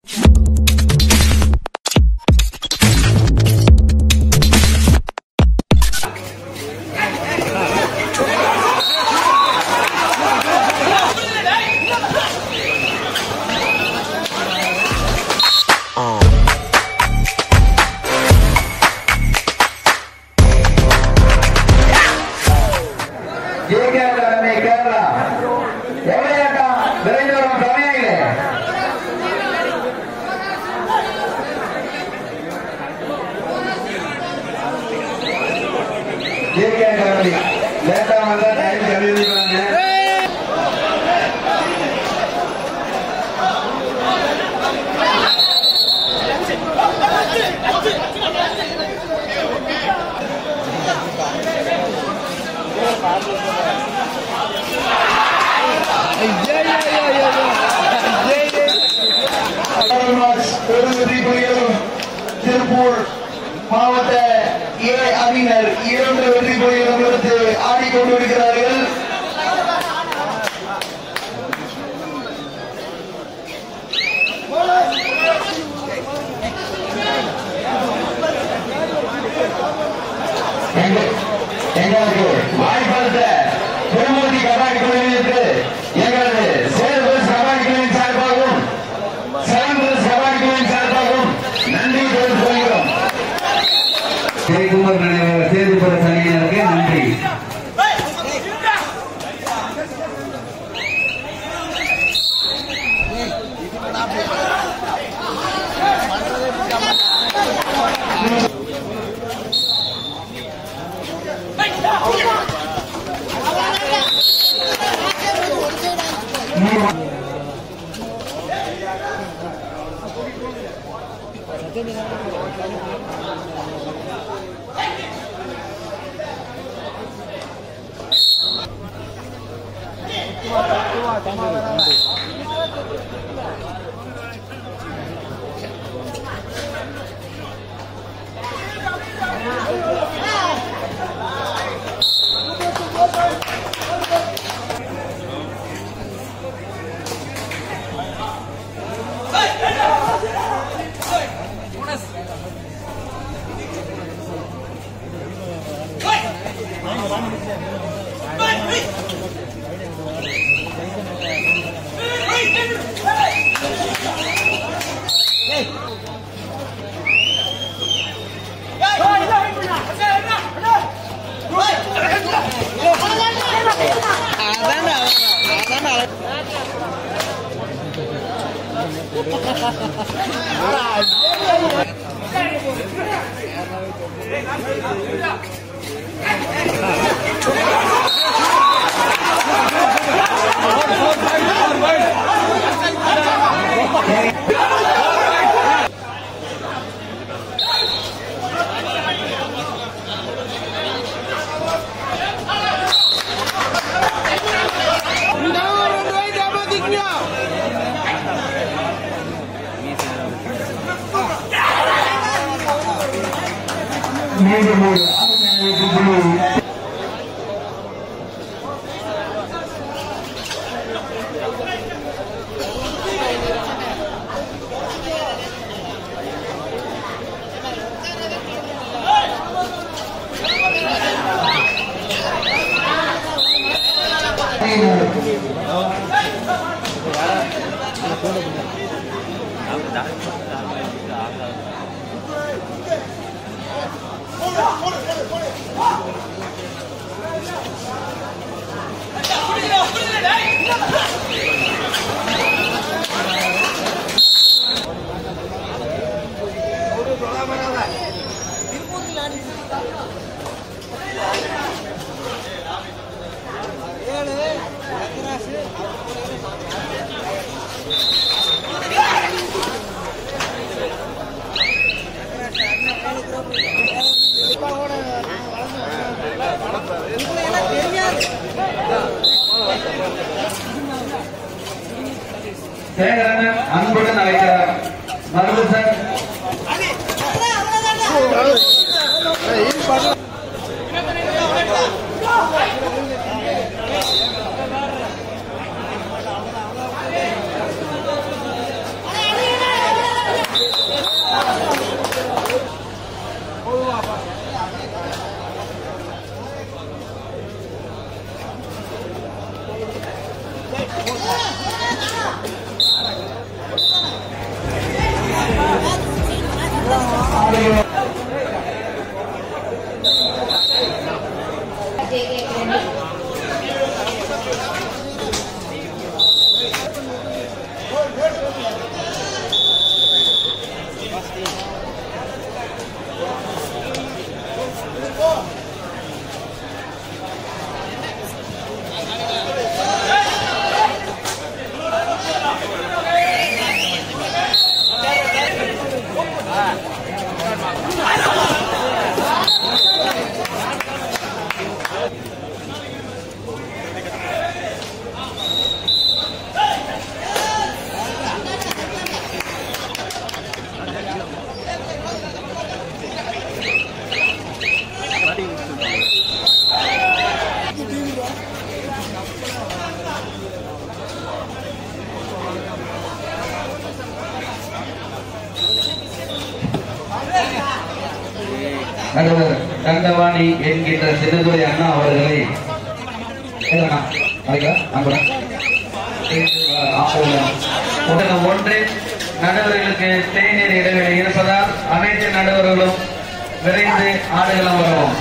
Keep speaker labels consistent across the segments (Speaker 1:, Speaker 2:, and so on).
Speaker 1: JK academy Kerala எவ்வளையாட்டம் விரைந்து வரும் சமயங்களே JK academy லேட்டா வந்தா டைம் கம்மியாங்க ஒரு வெற்றி புலிகளும் திருப்பூர் மாவட்ட ஏ அணியினர் இரண்டு வெற்றி புலிகளும் எடுத்து ஆடிக்கொண்டிருக்கிறார்கள் எங்க- எங்களுக்கு வாய்ப்பளித்த திருமூர்த்தி கபாடி குழுவிற்கு எங்களது சேர்வஸ் கபாடி குழுவின் சார்பாகவும் சேம்பர்ஸ் கபாடி குழுவின் சார்பாகவும் நன்றி தெரிவித்துக் கொள்கிறோம் ஜெயக்குமார் நினைவாக சேதுபுர சனியனுக்கு நன்றி மீண்டும் ஒரு அருமையான வெற்றி புள்ளி
Speaker 2: தெரியாது
Speaker 1: ஆடுகளம் நடுவர் தண்டவாணி என்கின்ற சிறுதுரை அண்ணா அவர்களை ஏங்கண்ணா, நாளைக்கா? நான் கூட. உடனே ஒன்றில் நடுவர்களுக்கு தேநீர் இடைவெளி இருப்பதால் அனைத்து நடுவர்களும் விரைந்து ஆடுகளம் வரவும்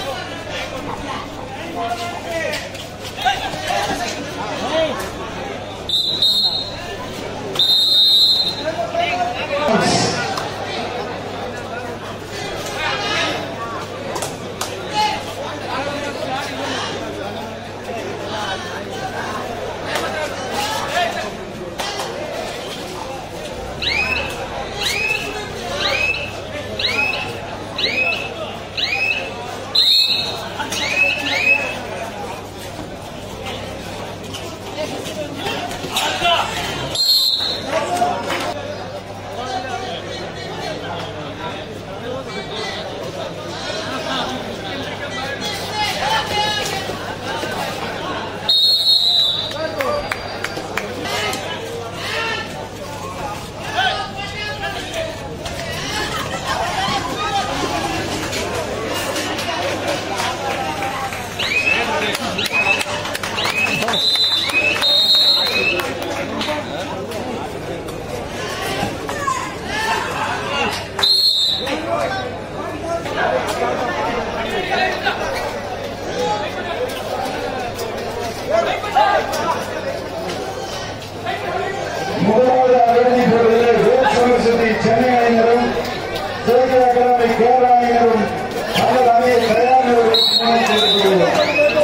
Speaker 1: முதலாவது அகதி போட்டியில் வேட்புமனு சுற்றி சென்னை அணியினரும் தேசிய அகாடமி கேரள அணியினரும் தங்கள் அணியை தயார் நிலையில் முன்னெடுத்துள்ளனர்.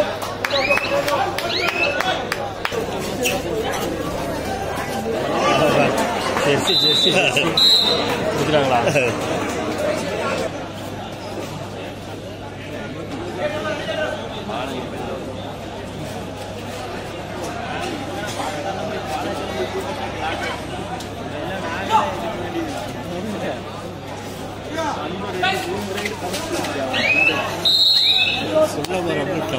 Speaker 2: ஜெர்சி ஜெர்சி ஜெர்சி கொடுக்குறாங்களா சொல்ல ரொம்ப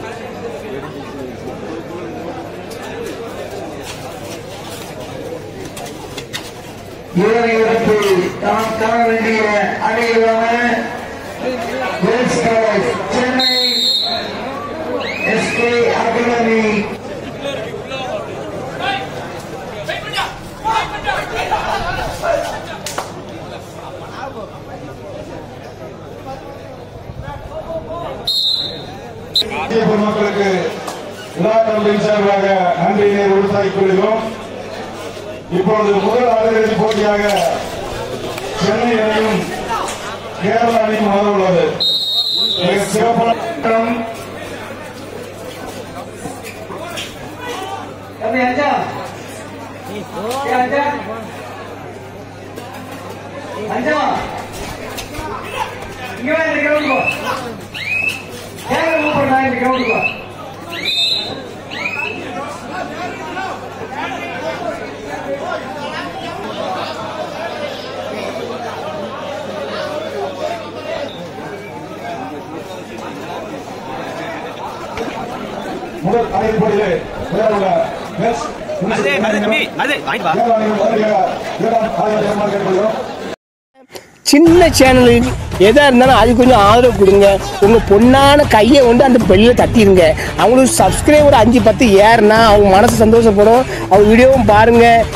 Speaker 1: இறுதியில் நாம் காண வேண்டிய அணிகளான girls college Chennai SK academy பொதுமக்களுக்கு விழா கமிட்டியின் சார்பாக நன்றியினை உறுத்தாக்கிக் கொள்கிறோம் இப்பொழுது முதல் ஆடுகளி போட்டியாக சென்னை அணியும் கேரள அணியும் மோத உள்ளது மிக சிறப்பான
Speaker 3: தம்பி அஞ்சா ஏ அஞ்சா அஞ்சா இங்க வா இந்த கிரவுண்ட் போ கேமரா மூவ் பண்ணா இந்த கிரவுண்ட் போ
Speaker 1: முதல் அணியின் போட்டியிலே விளையாடுள்ள மேட்ச்
Speaker 2: அதே அதே தம்பி அதே வாங்கிட்டு வா
Speaker 1: கேரள அணியின் முதலியாக இரண்டாம் ஆதிபத்தியமாக கேட்டுக்கொள்கிறோம்
Speaker 4: சின்ன சேனலுக்கு எதா இருந்தாலும் அது கொஞ்சம் ஆதரவு கொடுங்க உங்க பொண்ணான கையை வந்து அந்த பெல்லில தட்டிடுங்க அவங்களுக்கு சப்ஸ்கிரைபர் அஞ்சு பத்து ஏறுனா அவங்க மனசு சந்தோஷப்படும் அவங்க வீடியோவும் பாருங்க